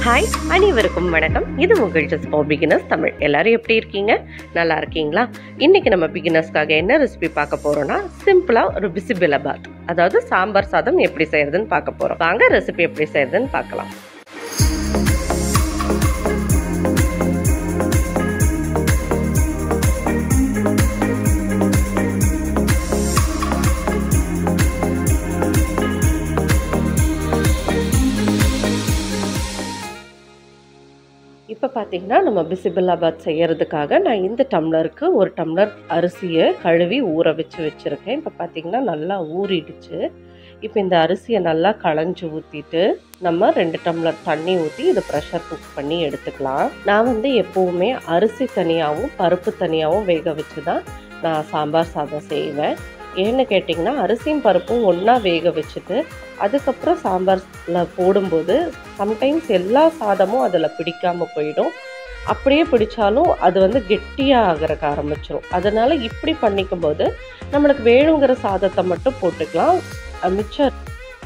hi அனைவருக்கும் வணக்கம் இது உங்கள் ஜஸ்ட் ஃபார் பிகினர்ஸ் தமிழ் எல்லாரும் எப்படி இருக்கீங்க நல்லா இருக்கீங்களா இன்னைக்கு நம்ம பிகினர்ஸ்க்காக என்ன ரெசிபி பார்க்க போறோம்னா சிம்பிளா ஒரு பிசிபிலபாத் அதாவது சாம்பார் சாதம் எப்படி செய்யறதுன்னு பார்க்க போறோம் வாங்க ரெசிபி எப்படி செய்யறதுன்னு பார்க்கலாம் இப்போ பார்த்தீங்கன்னா நம்ம பிசிபில்லாபாத் செய்யறதுக்காக நான் இந்த டம்ளருக்கு ஒரு டம்ளர் அரிசியை கழுவி ஊற வச்சு வச்சுருக்கேன் இப்போ பார்த்தீங்கன்னா நல்லா ஊறிடுச்சு இப்போ இந்த அரிசியை நல்லா களைஞ்சு ஊற்றிட்டு நம்ம ரெண்டு டம்ளர் தண்ணி ஊற்றி இதை ப்ரெஷர் குக் பண்ணி எடுத்துக்கலாம் நான் வந்து எப்போவுமே அரிசி தனியாகவும் பருப்பு தனியாகவும் வேக வச்சு தான் நான் சாம்பார் சாதம் செய்வேன் ஏன்னு கேட்டிங்கன்னா அரிசியும் பருப்பும் ஒன்றா வேக வச்சுட்டு அதுக்கப்புறம் சாம்பாரில் போடும்போது சம்டைம்ஸ் எல்லா சாதமும் அதில் பிடிக்காமல் போயிடும் அப்படியே பிடிச்சாலும் அது வந்து கெட்டியாக ஆகிறக்க ஆரம்பிச்சிடும் அதனால் இப்படி பண்ணிக்கும் போது நம்மளுக்கு வேணுங்கிற சாதத்தை மட்டும் போட்டுக்கலாம் மிச்சம்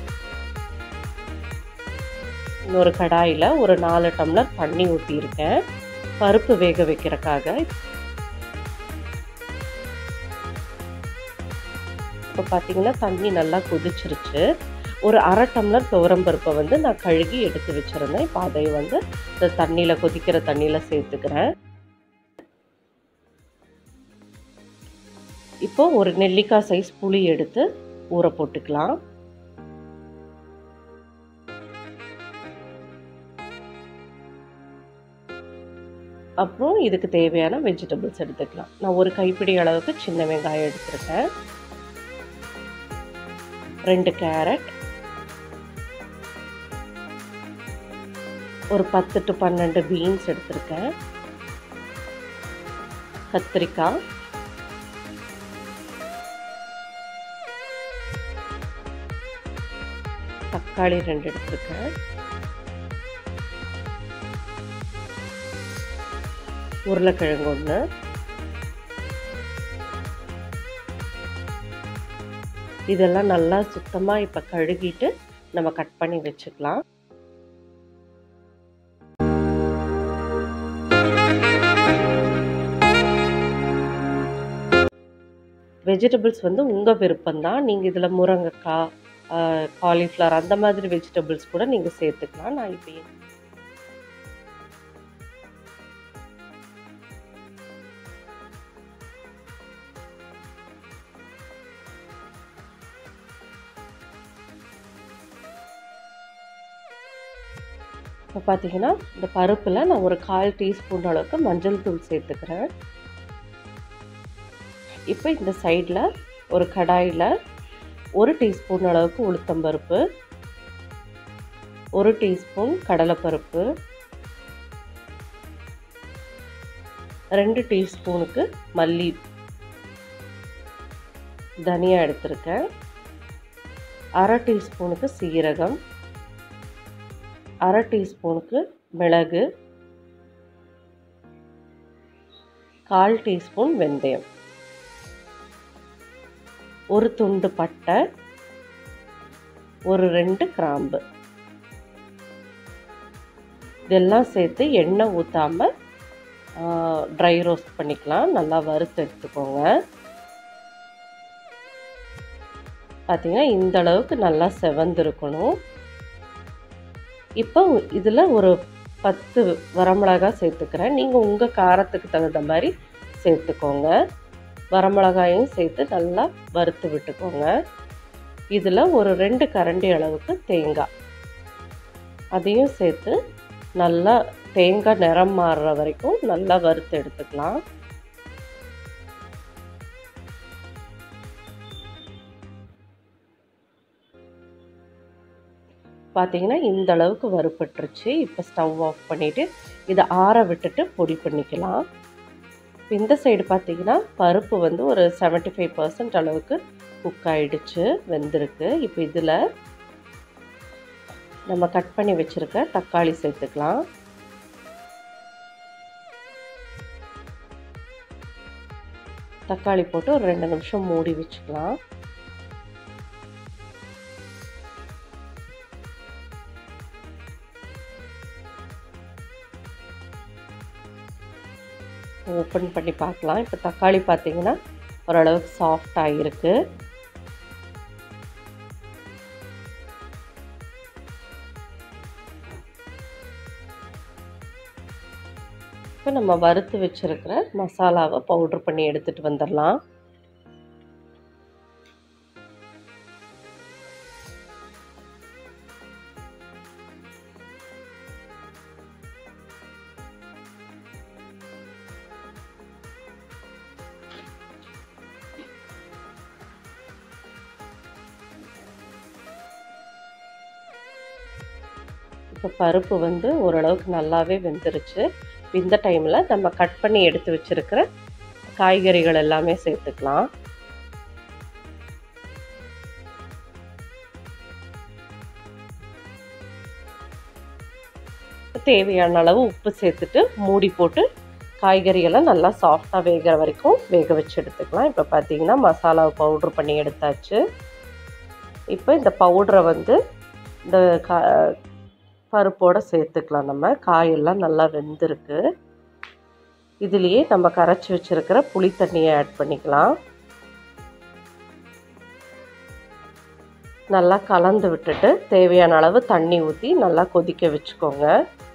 இன்னொரு கடாயில் ஒரு நாலு டம்ளர் தண்ணி ஊற்றியிருக்கேன் பருப்பு வேக வைக்கிறக்காக இப்போ பார்த்தீங்கன்னா தண்ணி நல்லா கொதிச்சிருச்சு ஒரு அரை டம்ளர் துவரம்பருப்பை வந்து நான் கழுகி எடுத்து வச்சுருந்தேன் இப்போ அதை வந்து இந்த தண்ணியில் கொதிக்கிற தண்ணியில் சேர்த்துக்கிறேன் இப்போ ஒரு நெல்லிக்காய் சைஸ் புளி எடுத்து ஊற போட்டுக்கலாம் அப்புறம் இதுக்கு தேவையான வெஜிடபிள்ஸ் எடுத்துக்கலாம் நான் ஒரு கைப்பிடி அளவுக்கு சின்ன வெங்காயம் எடுத்திருக்கேன் ரெண்டு கேரட் ஒரு பத்து டு பன்னெண்டு பீன்ஸ் எடுத்திருக்கேன் கத்திரிக்காய் தக்காளி ரெண்டு எடுத்திருக்கேன் உருளைக்கிழங்கு ஒன்று இதெல்லாம் நல்லா சுத்தமாக இப்போ கழுகிட்டு நம்ம கட் பண்ணி வச்சுக்கலாம் வெஜிடபிள்ஸ் வந்து உங்கள் விருப்பம்தான் நீங்கள் இதில் முருங்கைக்காய் காலிஃப்ளவர் அந்த மாதிரி வெஜிடபிள்ஸ் கூட நீங்கள் சேர்த்துக்கலாம் நான் இப்போ இப்போ பார்த்தீங்கன்னா இந்த பருப்பில் நான் ஒரு கால் டீஸ்பூன் அளவுக்கு மஞ்சள் தூள் சேர்த்துக்கிறேன் இப்போ இந்த சைடில் ஒரு கடாயில் ஒரு டீஸ்பூன் அளவுக்கு உளுத்தம்பருப்பு ஒரு டீஸ்பூன் கடலைப்பருப்பு ரெண்டு டீஸ்பூனுக்கு மல்லி தனியா எடுத்திருக்கேன் அரை டீஸ்பூனுக்கு சீரகம் அரை டீஸ்பூனுக்கு மிளகு கால் டீஸ்பூன் வெந்தயம் ஒரு துண்டு பட்டை ஒரு ரெண்டு கிராம்பு இதெல்லாம் சேர்த்து எண்ணெய் ஊற்றாமல் ட்ரை ரோஸ்ட் பண்ணிக்கலாம் நல்லா வறுத்து எடுத்துக்கோங்க பார்த்தீங்கன்னா இந்த அளவுக்கு நல்லா செவந்திருக்கணும் இப்போ இதில் ஒரு பத்து வரமிளகாய் சேர்த்துக்கிறேன் நீங்கள் உங்கள் காரத்துக்கு தகுந்த மாதிரி சேர்த்துக்கோங்க வரமிளகாயும் சேர்த்து நல்லா வறுத்து விட்டுக்கோங்க இதில் ஒரு ரெண்டு கரண்டி அளவுக்கு தேங்காய் அதையும் சேர்த்து நல்லா தேங்காய் நிறம் மாறுற வரைக்கும் நல்லா வறுத்து எடுத்துக்கலாம் பார்த்தீங்கன்னா இந்த அளவுக்கு வறுப்பட்டுருச்சு இப்போ ஸ்டவ் ஆஃப் பண்ணிவிட்டு இதை ஆற விட்டுட்டு பொடி பண்ணிக்கலாம் இந்த சைடு பார்த்தீங்கன்னா பருப்பு வந்து ஒரு செவன்ட்டி ஃபைவ் பர்சன்ட் அளவுக்கு குக் ஆகிடுச்சு வெந்திருக்கு இப்போ இதில் நம்ம கட் பண்ணி வச்சுருக்க தக்காளி சேர்த்துக்கலாம் தக்காளி போட்டு ஒரு ரெண்டு நிமிஷம் மூடி வச்சுக்கலாம் ஓப்பன் பண்ணி பார்க்கலாம் இப்போ தக்காளி பார்த்தீங்கன்னா ஓரளவுக்கு சாஃப்டாக இருக்குது இப்போ நம்ம வறுத்து வச்சுருக்கிற மசாலாவை பவுட்ரு பண்ணி எடுத்துகிட்டு வந்துடலாம் இப்போ பருப்பு வந்து ஓரளவுக்கு நல்லாவே வெந்துருச்சு இந்த டைமில் நம்ம கட் பண்ணி எடுத்து வச்சுருக்கிற காய்கறிகள் எல்லாமே சேர்த்துக்கலாம் தேவையான அளவு உப்பு சேர்த்துட்டு மூடி போட்டு காய்கறிகளை நல்லா சாஃப்டாக வேகிற வரைக்கும் வேக வச்சு எடுத்துக்கலாம் இப்போ பார்த்தீங்கன்னா மசாலாவை பவுட்ரு பண்ணி எடுத்தாச்சு இப்போ இந்த பவுட்ரை வந்து இந்த கா பருப்போடு சேர்த்துக்கலாம் நம்ம காயெல்லாம் நல்லா வெந்திருக்கு இதுலேயே நம்ம கரைச்சி வச்சுருக்கிற புளி தண்ணியை ஆட் பண்ணிக்கலாம் நல்லா கலந்து விட்டுட்டு தேவையான அளவு தண்ணி ஊற்றி நல்லா கொதிக்க வச்சுக்கோங்க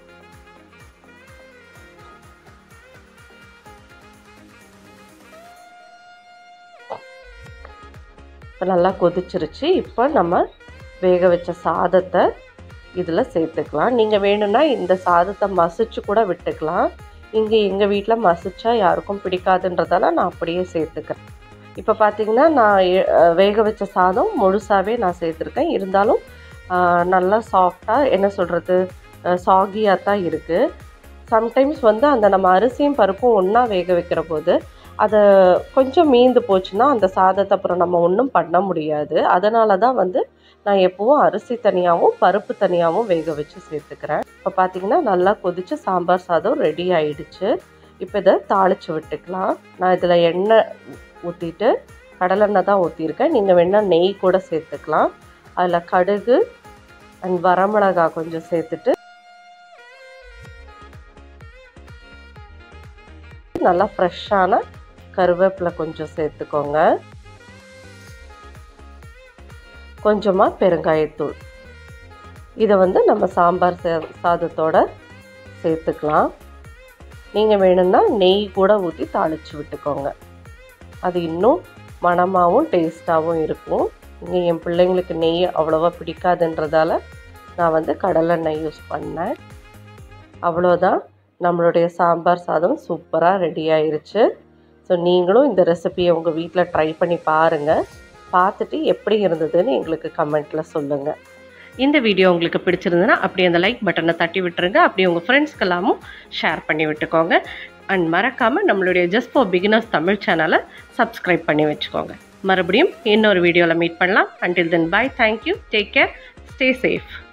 இப்போ நல்லா கொதிச்சிருச்சு இப்போ நம்ம வேக வச்ச சாதத்தை இதில் சேர்த்துக்கலாம் நீங்கள் வேணும்னா இந்த சாதத்தை மசிச்சு கூட விட்டுக்கலாம் இங்கே எங்கள் வீட்டில் மசிச்சா யாருக்கும் பிடிக்காதுன்றதால நான் அப்படியே சேர்த்துக்கிறேன் இப்போ பார்த்தீங்கன்னா நான் வேக வச்ச சாதம் முழுசாகவே நான் சேர்த்துருக்கேன் இருந்தாலும் நல்லா சாஃப்டாக என்ன சொல்கிறது சாகியாக தான் இருக்குது சம்டைம்ஸ் வந்து அந்த நம்ம அரிசியும் பருப்பும் ஒன்றா வேக வைக்கிற போது அதை கொஞ்சம் மீந்து போச்சுன்னா அந்த சாதத்தை அப்புறம் நம்ம ஒன்றும் பண்ண முடியாது அதனால தான் வந்து நான் எப்போவும் அரிசி தனியாகவும் பருப்பு தனியாகவும் வேக வச்சு சேர்த்துக்கிறேன் இப்போ பார்த்தீங்கன்னா நல்லா கொதித்து சாம்பார் சாதம் ரெடி ஆயிடுச்சு இப்போ இதை தாளித்து விட்டுக்கலாம் நான் இதில் எண்ணெய் ஊற்றிட்டு கடலெண்ணெய் தான் ஊற்றிருக்கேன் நீங்கள் வேணால் நெய் கூட சேர்த்துக்கலாம் அதில் கடுகு அண்ட் வரமிளகாய் கொஞ்சம் சேர்த்துட்டு நல்லா ஃப்ரெஷ்ஷான கருவேப்பிலை கொஞ்சம் சேர்த்துக்கோங்க கொஞ்சமாக பெருங்காயத்தூள் இதை வந்து நம்ம சாம்பார் சே சாதத்தோட சேர்த்துக்கலாம் நீங்கள் வேணும்னா நெய் கூட ஊற்றி தாளித்து விட்டுக்கோங்க அது இன்னும் மணமாகவும் டேஸ்ட்டாகவும் இருக்கும் இங்கே என் பிள்ளைங்களுக்கு நெய் அவ்வளோவா பிடிக்காதுன்றதால நான் வந்து கடலெண்ணெய் யூஸ் பண்ணேன் அவ்வளோதான் நம்மளுடைய சாம்பார் சாதம் சூப்பராக ரெடி ஆயிருச்சு ஸோ நீங்களும் இந்த ரெசிபியை உங்கள் வீட்டில் ட்ரை பண்ணி பாருங்கள் பார்த்துட்டு எப்படி இருந்ததுன்னு எங்களுக்கு கமெண்ட்டில் சொல்லுங்கள் இந்த வீடியோ உங்களுக்கு பிடிச்சிருந்ததுன்னா அப்படியே அந்த லைக் பட்டனை தட்டி விட்டுருங்க அப்படியே உங்கள் ஃப்ரெண்ட்ஸ்க்கெல்லாமும் ஷேர் பண்ணி விட்டுக்கோங்க அண்ட் மறக்காமல் நம்மளுடைய ஜஸ்ட் ஃபார் பிகினர்ஸ் தமிழ் சேனலை சப்ஸ்கிரைப் பண்ணி வச்சுக்கோங்க மறுபடியும் இன்னொரு வீடியோவில் மீட் பண்ணலாம் until then bye thank you take care stay safe